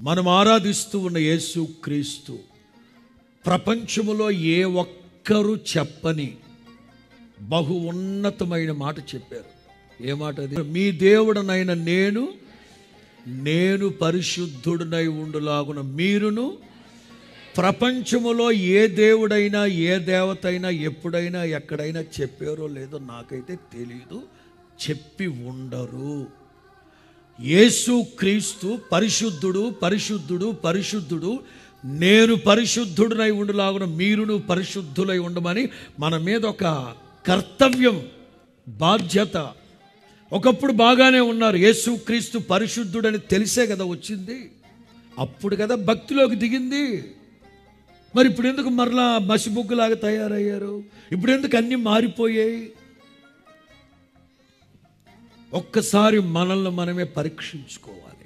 మనం ఆరాధిస్తూ ఉన్న యేసు క్రీస్తు ప్రపంచములో ఏ ఒక్కరు చెప్పని బహు ఉన్నతమైన మాట చెప్పారు ఏ మాట అది మీ దేవుడనైన నేను నేను పరిశుద్ధుడినై ఉండులాగున మీరును ప్రపంచములో ఏ దేవుడైనా ఏ దేవత అయినా ఎప్పుడైనా ఎక్కడైనా చెప్పారో లేదో నాకైతే తెలియదు చెప్పి ఉండరు యేసు క్రీస్తు పరిశుద్ధుడు పరిశుద్ధుడు పరిశుద్ధుడు నేను పరిశుద్ధుడినై ఉండులాగున మీరును పరిశుద్ధులై ఉండమని మన మీద ఒక కర్తవ్యం బాధ్యత ఒకప్పుడు బాగానే ఉన్నారు యేసు క్రీస్తు పరిశుద్ధుడని తెలిసే కదా వచ్చింది అప్పుడు కదా భక్తిలోకి దిగింది మరి ఇప్పుడు ఎందుకు మరలా మసిబుగ్గులాగా తయారయ్యారు ఇప్పుడు ఎందుకు అన్నీ మారిపోయాయి ఒక్కసారి మనల్ని మనమే పరీక్షించుకోవాలి